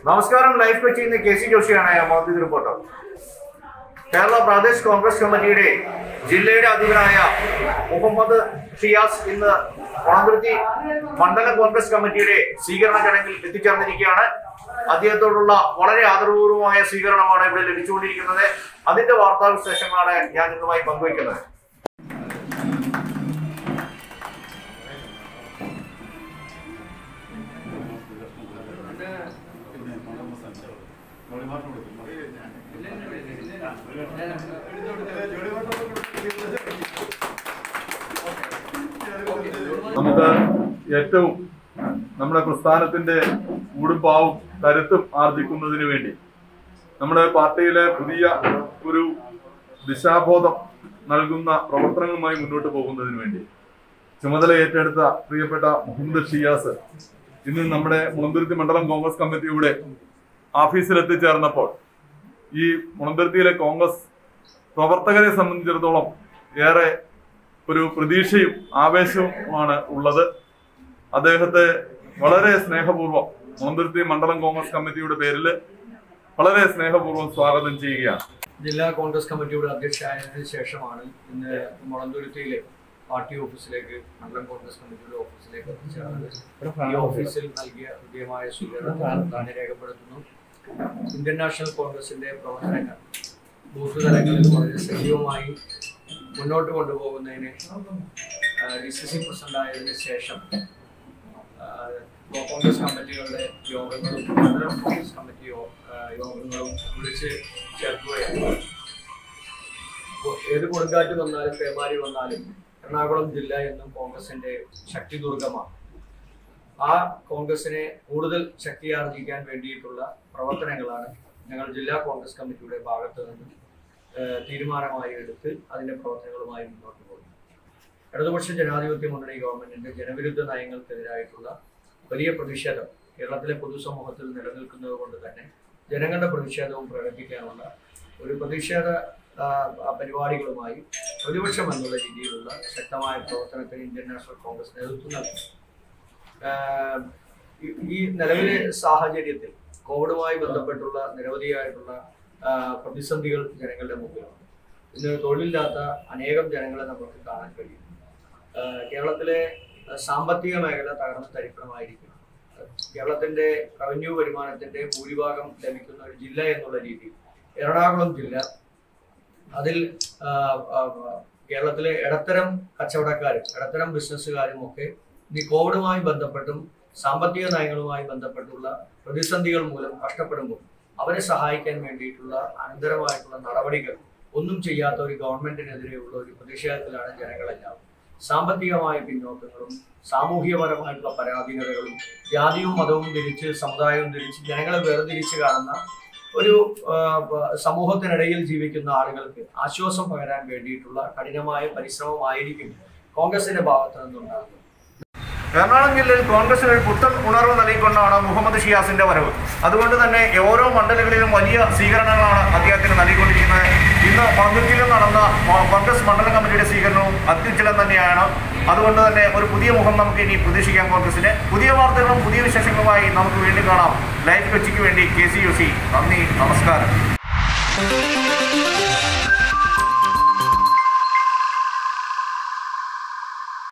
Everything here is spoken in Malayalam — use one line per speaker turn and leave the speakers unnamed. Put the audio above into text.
നമസ്കാരം ലൈഫ് കൊച്ചി ഇന്ന് കെ സി ജോഷിയാണ് മോദി റിപ്പോർട്ടർ കേരള പ്രദേശ് കോൺഗ്രസ് കമ്മിറ്റിയുടെ ജില്ലയുടെ അധിപനായ മുഹമ്മദ് ഷിയാസ് ഇന്ന് പണതുരുത്തി മണ്ഡലം കോൺഗ്രസ് കമ്മിറ്റിയുടെ സ്വീകരണ ചടങ്ങിൽ എത്തിച്ചേർന്നിരിക്കുകയാണ് അദ്ദേഹത്തോടുള്ള വളരെ ആദരപൂർവമായ സ്വീകരണമാണ് ഇവിടെ ലഭിച്ചുകൊണ്ടിരിക്കുന്നത് അതിന്റെ വാർത്താ വിശേഷങ്ങളാണ് ഞാൻ ഇന്നുമായി പങ്കുവയ്ക്കുന്നത്
നമുക്ക് ഏറ്റവും നമ്മുടെ പ്രസ്ഥാനത്തിന്റെ ഊടുപാവും കരുത്തും ആർജിക്കുന്നതിന് വേണ്ടി നമ്മുടെ പാർട്ടിയിലെ പുതിയ ഒരു ദിശാബോധം നൽകുന്ന പ്രവർത്തനങ്ങളുമായി മുന്നോട്ട് പോകുന്നതിന് വേണ്ടി ചുമതല ഏറ്റെടുത്ത പ്രിയപ്പെട്ട മുഹമ്മദ് ഷിയാസ് ഇന്ന് നമ്മുടെ മുളന്തുരുത്തി മണ്ഡലം കോൺഗ്രസ് കമ്മിറ്റിയുടെ ഓഫീസിൽ എത്തിച്ചേർന്നപ്പോൾ ഈ മുളന്തുരുത്തിയിലെ കോൺഗ്രസ് പ്രവർത്തകരെ സംബന്ധിച്ചിടത്തോളം ഏറെ ഒരു പ്രതീക്ഷയും ആവേശവുമാണ് ഉള്ളത് അദ്ദേഹത്തെ വളരെ സ്നേഹപൂർവ്വം മുളന്തുരുത്തി മണ്ഡലം കോൺഗ്രസ് കമ്മിറ്റിയുടെ പേരിൽ വളരെ സ്നേഹപൂർവ്വം സ്വാഗതം ചെയ്യുകയാണ്
ജില്ലാ കോൺഗ്രസ് കമ്മിറ്റിയുടെ അധ്യക്ഷനായതിനു ശേഷമാണ് ഇന്ന് മുളന്തുരുത്തിയിലെ പാർട്ടി ഓഫീസിലേക്ക് മണ്ഡലം കോൺഗ്രസ് കമ്മിറ്റിയുടെ ഓഫീസിലേക്ക് എത്തിച്ചേർന്നത് ഈ ഓഫീസിൽ നൽകിയ ഹൃദയമായ സ്വീകരണം താനെ രേഖപ്പെടുത്തുന്നു ഇന്ത്യൻ നാഷണൽ കോൺഗ്രസിന്റെ പ്രവർത്തനങ്ങൾ ബൂത്ത് തലങ്ങളിൽ വളരെ സജീവമായി മുന്നോട്ട് കൊണ്ടുപോകുന്നതിന് ഡി സി സി പ്രസിഡന്റ് ആയതിനു ശേഷം ആ, കോൺഗ്രസ് കമ്മിറ്റികളുടെ യോഗങ്ങളും മണ്ഡലം കോൺഗ്രസ് കമ്മിറ്റി യോ- ആ, യോഗങ്ങളും വിളിച്ച് ചേർക്കുകയാണ് അപ്പോൾ ഏത് കൊടുങ്കാറ്റ് വന്നാലും പേമാരി വന്നാലും എറണാകുളം ജില്ല എന്നും കോൺഗ്രസിന്റെ ശക്തി ദുർഗമാണ് ആ കോൺഗ്രസിനെ കൂടുതൽ ശക്തിയാർജിക്കാൻ വേണ്ടിയിട്ടുള്ള പ്രവർത്തനങ്ങളാണ് ഞങ്ങൾ ജില്ലാ കോൺഗ്രസ് കമ്മിറ്റിയുടെ ഭാഗത്ത് നിന്ന് ഏഹ്, തീരുമാനമായി എടുത്ത് അതിന്റെ പ്രവർത്തനങ്ങളുമായി മുന്നോട്ട് പോകുന്നു ഇടതുപക്ഷ ജനാധിപത്യ മുന്നണി ഗവൺമെന്റിന്റെ ജനവിരുദ്ധ നയങ്ങൾക്കെതിരായിട്ടുള്ള വലിയ പ്രതിഷേധം കേരളത്തിലെ പൊതുസമൂഹത്തിൽ നിലനിൽക്കുന്നത് കൊണ്ട് തന്നെ ജനങ്ങളുടെ പ്രതിഷേധവും പ്രകടിപ്പിക്കാനുള്ള ഒരു പ്രതിഷേധ ആ, ആ പരിപാടികളുമായി പ്രതിപക്ഷം എന്നുള്ള രീതിയിലുള്ള ശക്തമായ പ്രവർത്തനത്തിന് ഇന്ത്യൻ നാഷണൽ കോൺഗ്രസ് നേതൃത്വം നൽകും ആഹ് ഈ- ഈ നിലവിലെ സാഹചര്യത്തിൽ കോവിഡുമായി ബന്ധപ്പെട്ടുള്ള നിരവധിയായിട്ടുള്ള ആഹ് പ്രതിസന്ധികൾ ജനങ്ങളുടെ മുമ്പിലുണ്ട് ഇന്ന് തൊഴിലില്ലാത്ത അനേകം ജനങ്ങളെ നമുക്ക് കാണാൻ കഴിയും ആഹ് കേരളത്തിലെ ആഹ് സാമ്പത്തിക മേഖല തകർന്ന് തരിപ്പണമായിരിക്കും കേരളത്തിന്റെ റവന്യൂ വരുമാനത്തിന്റെ ഭൂരിഭാഗം ലഭിക്കുന്ന ഒരു ജില്ല എന്നുള്ള രീതിയിൽ എറണാകുളം ജില്ല അതിൽ ആഹ് ആഹ് കേരളത്തിലെ ഇടത്തരം കച്ചവടക്കാരും ഇടത്തരം ബിസിനസ്സുകാരും ഒക്കെ ഈ കോവിഡുമായി ബന്ധപ്പെട്ടും സാമ്പത്തിക നയങ്ങളുമായി ബന്ധപ്പെട്ടുള്ള പ്രതിസന്ധികൾ മൂലം കഷ്ടപ്പെടുമ്പോൾ അവരെ സഹായിക്കാൻ വേണ്ടിയിട്ടുള്ള അനന്തരമായിട്ടുള്ള നടപടികൾ ഒന്നും ചെയ്യാത്ത ഒരു ഗവൺമെന്റിനെതിരെയുള്ള ഒരു പ്രതിഷേധത്തിലാണ് ജനങ്ങളെല്ലാം സാമ്പത്തികമായ പിന്നോക്കങ്ങളും സാമൂഹികപരമായിട്ടുള്ള പരാധീനതകളും ജാതിയും മതവും തിരിച്ച് സമുദായവും തിരിച്ച് ജനങ്ങളെ വേർതിരിച്ച് കാണുന്ന ഒരു ആ, പ- സമൂഹത്തിനിടയിൽ ജീവിക്കുന്ന ആളുകൾക്ക് ആശ്വാസം പകരാൻ വേണ്ടിയിട്ടുള്ള കഠിനമായ പരിശ്രമമായിരിക്കും കോൺഗ്രസിന്റെ ഭാഗത്ത് നിന്നുണ്ടാകുന്നത്
എറണാകുളം ജില്ലയിൽ കോൺഗ്രസിന് ഒരു പുത്തൻ ഉണർവ് നൽകിക്കൊണ്ടാണ് മുഹമ്മദ് ഷിയാസിന്റെ വരവ് അതുകൊണ്ട് തന്നെ ഓരോ മണ്ഡലങ്ങളിലും വലിയ സ്വീകരണങ്ങളാണ് അദ്ദേഹത്തിന് നൽകിക്കൊണ്ടിരിക്കുന്നത് ഇന്ന് പന്തുരുത്തിയിൽ നടന്ന ആ, കോൺഗ്രസ് മണ്ഡലം കമ്മിറ്റിയുടെ സ്വീകരണവും അത്യുജ്വലം തന്നെയാണ് അതുകൊണ്ട് തന്നെ ഒരു പുതിയ മുഖം നമുക്ക് ഇനി പ്രതീക്ഷിക്കാം കോൺഗ്രസിന് പുതിയ വാർത്തകളും പുതിയ വിശേഷങ്ങളുമായി നമുക്ക് വീണ്ടും കാണാം ലൈഫ് കൊച്ചിക്ക് വേണ്ടി കെ സി യു സി നന്ദി നമസ്കാരം